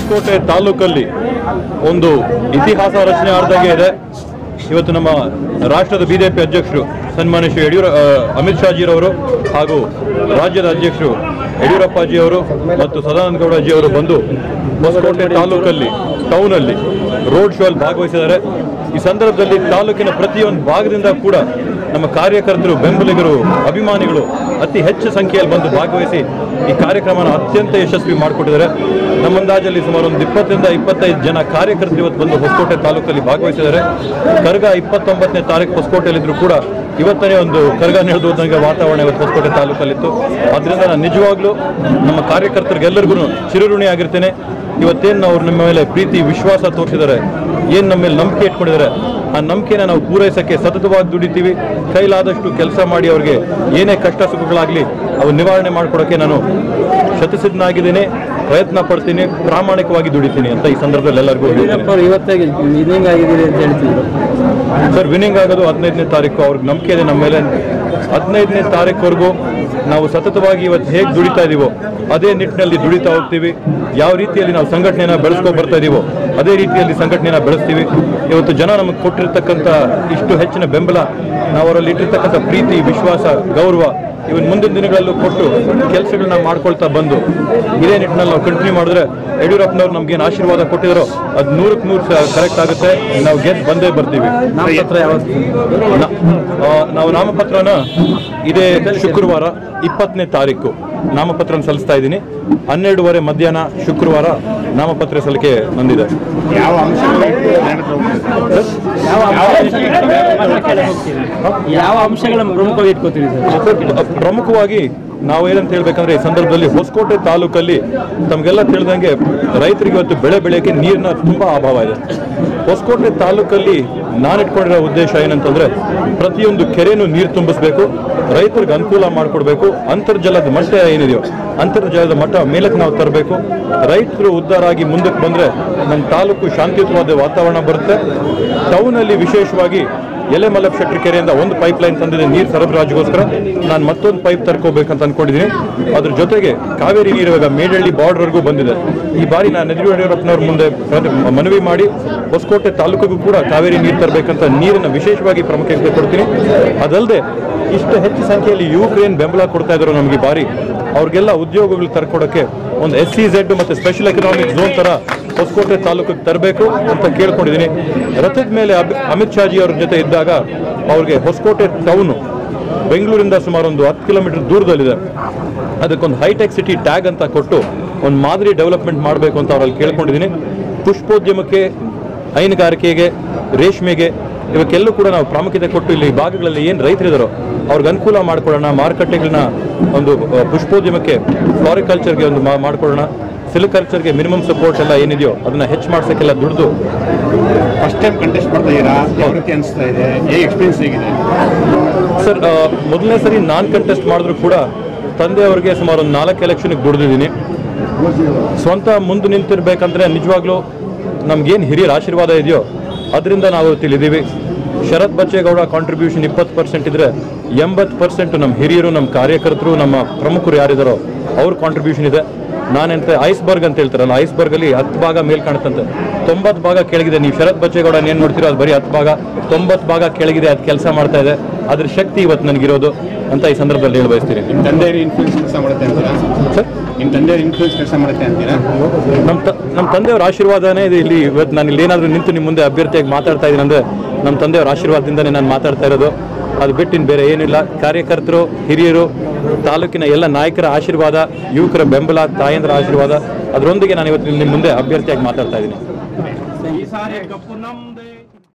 ಹೊಸಕೋಟೆ ತಾಲೂಕಲ್ಲಿ ಒಂದು ಇತಿಹಾಸ ರಚನೆ ಆಡ್ದಂಗೆ ಇದೆ ಇವತ್ತು ನಮ್ಮ ರಾಷ್ಟ್ರದ ಬಿಜೆಪಿ ಅಧ್ಯಕ್ಷರು ಸನ್ಮಾನ್ಯ ಶ್ರೀ ಯಡಿಯೂರ ಆ, ಅಮಿತ್ ಶಾಜಿರವರು ಹಾಗೂ ರಾಜ್ಯದ ಅಧ್ಯಕ್ಷರು ಯಡಿಯೂರಪ್ಪಾಜಿ ಅವರು ಮತ್ತು ಸದಾನಂದ ಗೌಡಜಿ ಅವರು ಬಂದು ಹೊಸಕೋಟೆ ತಾಲೂಕಲ್ಲಿ ಟೌನಲ್ಲಿ ರೋಡ್ ಶೋ ಅಲ್ಲಿ ಭಾಗವಹಿಸಿದ್ದಾರೆ ಈ ಸಂದರ್ಭದಲ್ಲಿ ತಾಲೂಕಿನ ಪ್ರತಿಯೊಂದು ಭಾಗದಿಂದ ಕೂಡ ನಮ್ಮ ಕಾರ್ಯಕರ್ತರು ಬೆಂಬಲಿಗರು ಅಭಿಮಾನಿಗಳು ಅತಿ ಹೆಚ್ಚು ಸಂಖ್ಯೆಯಲ್ಲಿ ಬಂದು ಭಾಗವಹಿಸಿ ಈ ಕಾರ್ಯಕ್ರಮನ ಅತ್ಯಂತ ಯಶಸ್ವಿ ಮಾಡಿಕೊಟ್ಟಿದ್ದಾರೆ ನಮ್ಮ ಅಂದಾಜಲ್ಲಿ ಸುಮಾರು ಒಂದು ಇಪ್ಪತ್ತರಿಂದ ಇಪ್ಪತ್ತೈದು ಜನ ಕಾರ್ಯಕರ್ತರು ಇವತ್ತು ಬಂದು ಹೊಸಕೋಟೆ ತಾಲೂಕಲ್ಲಿ ಭಾಗವಹಿಸಿದ್ದಾರೆ ಕರ್ಗ ಇಪ್ಪತ್ತೊಂಬತ್ತನೇ ತಾರೀಕು ಹೊಸಕೋಟೆಯಲ್ಲಿದ್ರು ಕೂಡ ಇವತ್ತನೇ ಒಂದು ಕರ್ಗ ನಡೆದುವಂಗೆ ವಾತಾವರಣ ಇವತ್ತು ಹೊಸಕೋಟೆ ತಾಲೂಕಲ್ಲಿತ್ತು ಅದರಿಂದ ನಾನು ನಿಜವಾಗ್ಲೂ ನಮ್ಮ ಕಾರ್ಯಕರ್ತರಿಗೆಲ್ಲರಿಗೂ ಚಿರಋಣಿ ಆಗಿರ್ತೇನೆ ಇವತ್ತೇನು ಅವ್ರು ನಮ್ಮ ಮೇಲೆ ಪ್ರೀತಿ ವಿಶ್ವಾಸ ತೋರಿಸಿದ್ದಾರೆ ಏನು ನಮ್ಮ ಮೇಲೆ ನಂಬಿಕೆ ಇಟ್ಕೊಂಡಿದ್ದಾರೆ ಆ ನಂಬಿಕೆನ ನಾವು ಪೂರೈಸಕ್ಕೆ ಸತತವಾಗಿ ದುಡಿತೀವಿ ಕೈಲಾದಷ್ಟು ಕೆಲಸ ಮಾಡಿ ಅವ್ರಿಗೆ ಏನೇ ಕಷ್ಟ ಸುಖಗಳಾಗಲಿ ಅವು ನಿವಾರಣೆ ಮಾಡ್ಕೊಡೋಕ್ಕೆ ನಾನು ಶತಸಿದ್ಧನಾಗಿದ್ದೀನಿ ಪ್ರಯತ್ನ ಪಡ್ತೀನಿ ಪ್ರಾಮಾಣಿಕವಾಗಿ ದುಡಿತೀನಿ ಅಂತ ಈ ಸಂದರ್ಭದಲ್ಲಿ ಎಲ್ಲರಿಗೂ ಹೇಳ್ತೀನಿ ಯಡಿಯೂರಪ್ಪ ಅವರು ಇವತ್ತೇ ವಿನಿಂಗ್ ಆಗಿದ್ದೀರಿ ಅಂತ ಹೇಳ್ತಿದ್ರು ಸರ್ ವಿನ್ನಿಂಗ್ ಆಗೋದು ಹದಿನೈದನೇ ತಾರೀಕು ಅವ್ರಿಗೆ ನಂಬಿಕೆ ಇದೆ ನಮ್ಮ ಮೇಲೆ ಹದಿನೈದನೇ ತಾರೀಕುವರೆಗೂ ನಾವು ಸತತವಾಗಿ ಇವತ್ತು ಹೇಗೆ ದುಡಿತಾ ಇದೀವೋ ಅದೇ ನಿಟ್ಟಿನಲ್ಲಿ ದುಡಿತಾ ಹೋಗ್ತೀವಿ ಯಾವ ರೀತಿಯಲ್ಲಿ ನಾವು ಸಂಘಟನೆನ ಬೆಳೆಸ್ಕೊ ಬರ್ತಾ ಇದೀವೋ ಅದೇ ರೀತಿಯಲ್ಲಿ ಸಂಘಟನೆನ ಬೆಳೆಸ್ತೀವಿ ಇವತ್ತು ಜನ ನಮಗೆ ಕೊಟ್ಟಿರ್ತಕ್ಕಂಥ ಇಷ್ಟು ಹೆಚ್ಚಿನ ಬೆಂಬಲ ನಾವು ಅವರಲ್ಲಿ ಇಟ್ಟಿರ್ತಕ್ಕಂಥ ಪ್ರೀತಿ ವಿಶ್ವಾಸ ಗೌರವ ಇವನ್ ಮುಂದಿನ ದಿನಗಳಲ್ಲೂ ಕೊಟ್ಟು ಕೆಲಸಗಳನ್ನ ಮಾಡ್ಕೊಳ್ತಾ ಬಂದು ಇದೇ ನಿಟ್ಟಿನಲ್ಲಿ ನಾವು ಕಂಟಿನ್ಯೂ ಮಾಡಿದ್ರೆ ಯಡಿಯೂರಪ್ಪನವ್ರು ನಮ್ಗೇನು ಆಶೀರ್ವಾದ ಕೊಟ್ಟಿದ್ದಾರೋ ಅದು ನೂರಕ್ಕೆ ನೂರು ಕರೆಕ್ಟ್ ಆಗುತ್ತೆ ನಾವು ಗೆದ್ದು ಬಂದೇ ಬರ್ತೀವಿ ನಾಮಪತ್ರ ಯಾವತ್ತು ನ- ಆ, ನಾವು ನಾಮಪತ್ರನ ಇದೇ ಶುಕ್ರವಾರ ಇಪ್ಪತ್ತನೇ ತಾರೀಕು ನಾಮಪತ್ರ ಸಲ್ಲಿಸ್ತಾ ಇದ್ದೀನಿ ಹನ್ನೆರಡುವರೆ ಮಧ್ಯಾಹ್ನ ಶುಕ್ರವಾರ ನಾಮಪತ್ರ ಸಲ್ಲಿಕೆ ಬಂದಿದೆ ಯಾವ ಅಂಶಗಳು ಇಟ್ಟು ಜ್ಞಾನಕ್ಕೆ ಹೋಗ್ತೀರಿ? ಯಾವ ಯಾವ ಅಂಶಗಳನ್ನ ಪ್ರಮುಖವಾಗಿ ಇಟ್ಕೋತೀರಿ ಸರ್ ಪ್ರಮುಖವಾಗಿ ನಾವು ಏನಂತ ಹೇಳ್ಬೇಕಂದ್ರೆ ಈ ಸಂದರ್ಭದಲ್ಲಿ ಹೊಸಕೋಟೆ ತಾಲೂಕಲ್ಲಿ ತಮಗೆಲ್ಲ ತಿಳಿದಂಗೆ ರೈತರಿಗೆ ಇವತ್ತು ಬೆಳೆ ಬೆಳೆಯೋಕೆ ನೀರಿನ ತುಂಬಾ ಅಭಾವ ಇದೆ ಹೊಸಕೋಟೆ ತಾಲೂಕಲ್ಲಿ ನಾನು ಇಟ್ಕೊಂಡಿರೋ ಉದ್ದೇಶ ಏನಂತಂದ್ರೆ ಪ್ರತಿಯೊಂದು ಕೆರೆನೂ ನೀರು ತುಂಬಿಸ್ಬೇಕು ರೈತರಿಗೆ ಅನುಕೂಲ ಮಾಡಿಕೊಡ್ಬೇಕು ಅಂತರ್ಜಲದ ಮಟ್ಟ ಏನಿದೆಯೋ ಅಂತರ್ಜಲದ ಮಟ್ಟ ಮೇಲಕ್ಕೆ ನಾವು ತರಬೇಕು ರೈತರು ಉದ್ಧಾರ ಆಗಿ ಮುಂದಕ್ಕೆ ಬಂದ್ರೆ ನಮ್ಮ ತಾಲೂಕು ಶಾಂತಿಯುತವಾದ ವಾತಾವರಣ ಬರುತ್ತೆ ಟೌನಲ್ಲಿ ವಿಶೇಷವಾಗಿ ಎಲೆ ಮಲ್ಲಪ್ಪ ಶೆಟ್ಟಿ ಕೆರೆಯಿಂದ ಒಂದು ಪೈಪ್ ಲೈನ್ ತಂದಿದೆ ನೀರು ಸರಬರಾಜಿಗೋಸ್ಕರ ನಾನು ಮತ್ತೊಂದು ಪೈಪ್ ತರ್ಕೋಬೇಕಂತ ಅನ್ಕೊಂಡಿದ್ದೀನಿ ಅದ್ರ ಜೊತೆಗೆ ಕಾವೇರಿ ನೀರು ಇವಾಗ ಮೇಡಳ್ಳಿ ಬಾರ್ಡರ್ವರೆಗೂ ಬಂದಿದೆ ಈ ಬಾರಿ ನಾನು ಎದುರು ಯಡಿಯೂರಪ್ಪನವ್ರ ಮುಂದೆ ಪ್ರತಿ- ಮನವಿ ಮಾಡಿ ಹೊಸಕೋಟೆ ತಾಲೂಕಿಗೂ ಕೂಡ ಕಾವೇರಿ ನೀರು ತರಬೇಕಂತ ನೀರನ್ನು ವಿಶೇಷವಾಗಿ ಪ್ರಾಮುಖ್ಯತೆ ಕೊಡ್ತೀನಿ ಅದಲ್ಲದೆ ಇಷ್ಟು ಹೆಚ್ಚು ಸಂಖ್ಯೆಯಲ್ಲಿ ಯುವಕರೇನು ಬೆಂಬಲ ಕೊಡ್ತಾ ಇದ್ರು ನಮಗೆ ಈ ಬಾರಿ ಅವ್ರಿಗೆಲ್ಲ ಉದ್ಯೋಗಗಳು ತರ್ಕೊಡಕ್ಕೆ ಒಂದು ಎಸ್ ಸಿ ಝೆಡ್ ಮತ್ತು ಸ್ಪೆಷಲ್ ಎಕನಾಮಿಕ್ ಝೋನ್ ತರ ಹೊಸಕೋಟೆ ತಾಲೂಕಿಗೆ ತರಬೇಕು ಅಂತ ಕೇಳ್ಕೊಂಡಿದ್ದೀನಿ ರಥದ ಮೇಲೆ ಅಬ್- ಅಮಿತ್ ಶಾಜಿ ಅವ್ರ ಜೊತೆ ಇದ್ದಾಗ ಅವ್ರಿಗೆ ಹೊಸಕೋಟೆ ಟೌನು ಬೆಂಗಳೂರಿಂದ ಸುಮಾರು ಒಂದು ಹತ್ತು ಕಿಲೋಮೀಟರ್ ದೂರದಲ್ಲಿದೆ ಅದಕ್ಕೊಂದು ಹೈಟೆಕ್ ಸಿಟಿ ಟ್ಯಾಗ್ ಅಂತ ಕೊಟ್ಟು ಒಂದು ಮಾದರಿ ಡೆವಲಪ್ಮೆಂಟ್ ಮಾಡಬೇಕು ಅಂತ ಅವರಲ್ಲಿ ಕೇಳ್ಕೊಂಡಿದ್ದೀನಿ ಪುಷ್ಪೋದ್ಯಮಕ್ಕೆ ಹೈನುಗಾರಿಕೆಗೆ ರೇಷ್ಮೆಗೆ ಇವಕ್ಕೆಲ್ಲೂ ಕೂಡ ನಾವು ಪ್ರಾಮುಖ್ಯತೆ ಕೊಟ್ಟು ಇಲ್ಲಿ ಭಾಗಗಳಲ್ಲಿ ಏನು ರೈತರಿದ್ದಾರೋ ಅವ್ರಿಗೆ ಅನುಕೂಲ ಮಾಡ್ಕೊಳ್ಳೋಣ ಮಾರುಕಟ್ಟೆಗಳನ್ನ ಒಂದು ಆ, ಪುಷ್ಪೋದ್ಯಮಕ್ಕೆ ಫ್ಲಾರಿಕಲ್ಚರ್ಗೆ ಒಂದು ಮಾ- ಮಾಡ್ಕೊಳ್ಳೋಣ ಸಿಲ್ಕಲ್ಚರ್ಗೆ ಮಿನಿಮಮ್ ಸಪೋರ್ಟ್ ಎಲ್ಲ ಏನಿದೆಯೋ ಅದನ್ನ ಹೆಚ್ಚು ಮಾಡ್ಸೋಕ್ಕೆಲ್ಲ ದುಡ್ದು ಫಸ್ಟ್ ಟೈಮ್ ಕಂಟೆಸ್ಟ್ ಮಾಡ್ತಾ ಇದ್ದೀರಾ ಯಾವ ರೀತಿ ಅನಿಸ್ತಾ ಇದೆ ಹೇಗೆ ಎಕ್ಸ್ಪೀರಿಯನ್ಸ್ ಹೇಗಿದೆ ಸರ್ ಆ, ಮೊದಲನೇ ಸರಿ ನಾನ್ ಕಂಟೆಸ್ಟ್ ಮಾಡಿದ್ರು ಕೂಡ ತಂದೆಯವ್ರಿಗೆ ಸುಮಾರು ಒಂದು ನಾಲ್ಕು ಎಲೆಕ್ಷನ್ಗೆ ದುಡಿದಿದ್ದೀನಿ ಸ್ವಂತ ಮುಂದೆ ನಿಂತಿರ್ಬೇಕಂದ್ರೆ ನಿಜವಾಗ್ಲೂ ನಮ್ಗೇನು ಹಿರಿಯರ ಆಶೀರ್ವಾದ ಇದೆಯೋ ಅದರಿಂದ ನಾವು ತಿಳಿದೀವಿ ಶರತ್ ಬಚ್ಚೇಗೌಡ ಕಾಂಟ್ರಿಬ್ಯೂಷನ್ ಇಪ್ಪತ್ತು ಪರ್ಸೆಂಟ್ ಇದ್ರೆ ಎಂಬತ್ತು ಪರ್ಸೆಂಟ್ ನಮ್ಮ ಹಿರಿಯರು ನಮ್ಮ ಕಾರ್ಯಕರ್ತರು ನಮ್ಮ ಪ್ರಮುಖರು ಯಾರಿದ್ದಾರೋ ಅವ್ರ ಕಾಂಟ್ರಿಬ್ಯೂಷನ್ ಇದೆ ನಾನೆಂತ ಐಸ್ಬರ್ಗ್ ಅಂತ ಹೇಳ್ತಾರಲ್ಲ ಐಸ್ಬರ್ಗ್ ಅಲ್ಲಿ ಹತ್ತು ಭಾಗ ಮೇಲ್ ಕಾಣುತ್ತಂತೆ ತೊಂಬತ್ತು ಭಾಗ ಕೆಳಗಿದೆ ನೀವು ಶರತ್ ಬಚ್ಚೇಗೌಡ ಏನು ನೋಡ್ತೀರೋ ಅದು ಬರೀ ಹತ್ತು ಭಾಗ ತೊಂಬತ್ತು ಭಾಗ ಕೆಳಗಿದೆ ಅದು ಕೆಲಸ ಮಾಡ್ತಾ ಇದೆ ಅದ್ರ ಶಕ್ತಿ ಇವತ್ತು ನನಗಿರೋದು ಅಂತ ಈ ಸಂದರ್ಭದಲ್ಲಿ ಹೇಳಿ ಬಯಸ್ತೀನಿ ನಿಮ್ಮ ತಂದೆಯವ್ರ ಇನ್ಫ್ಲೂಯೆನ್ಸ್ ಕೆಲಸ ಮಾಡುತ್ತೆ ಅಂತೀರಾ ಸರ್ ನಿಮ್ಮ ತಂದೆಯವ್ರ ಇನ್ಫ್ಲೂಯೆನ್ಸ್ ಕೆಲಸ ಮಾಡುತ್ತೆ ಅಂತೀರಾ ನಮ್ಮ ತ ನಮ್ಮ ತಂದೆಯವರ ಆಶೀರ್ವಾದನೇ ಇದು ಇಲ್ಲಿ ಇವತ್ತು ನಾನು ಇಲ್ಲಿ ಏನಾದರೂ ನಿಂತು ನಿಮ್ಮ ಮುಂದೆ ಅಭ್ಯರ್ಥಿಯಾಗಿ ಮಾತಾಡ್ತಾ ಇದ್ದೀನಿ ಅಂದರೆ ನಮ್ಮ ತಂದೆಯವರ ಆಶೀರ್ವಾದದಿಂದನೇ ನಾನು ಮಾತಾಡ್ತಾ ಇರೋದು ಅದು ಬಿಟ್ಟಿನ ಬೇರೆ ಏನಿಲ್ಲ ಕಾರ್ಯಕರ್ತರು ಹಿರಿಯರು ತಾಲೂಕಿನ ಎಲ್ಲ ನಾಯಕರ ಆಶೀರ್ವಾದ ಯುವಕರ ಬೆಂಬಲ ತಾಯಂದ್ರ ಆಶೀರ್ವಾದ ಅದರೊಂದಿಗೆ ನಾನು ಇವತ್ತು ನಿಮ್ಮ ಮುಂದೆ ಅಭ್ಯರ್ಥಿಯಾಗಿ ಮಾತಾಡ್ತಾ ಇದ್ದೀನಿ ಈ ಸಾರಿ ಕಪ್ಪು ನಮ್ಮ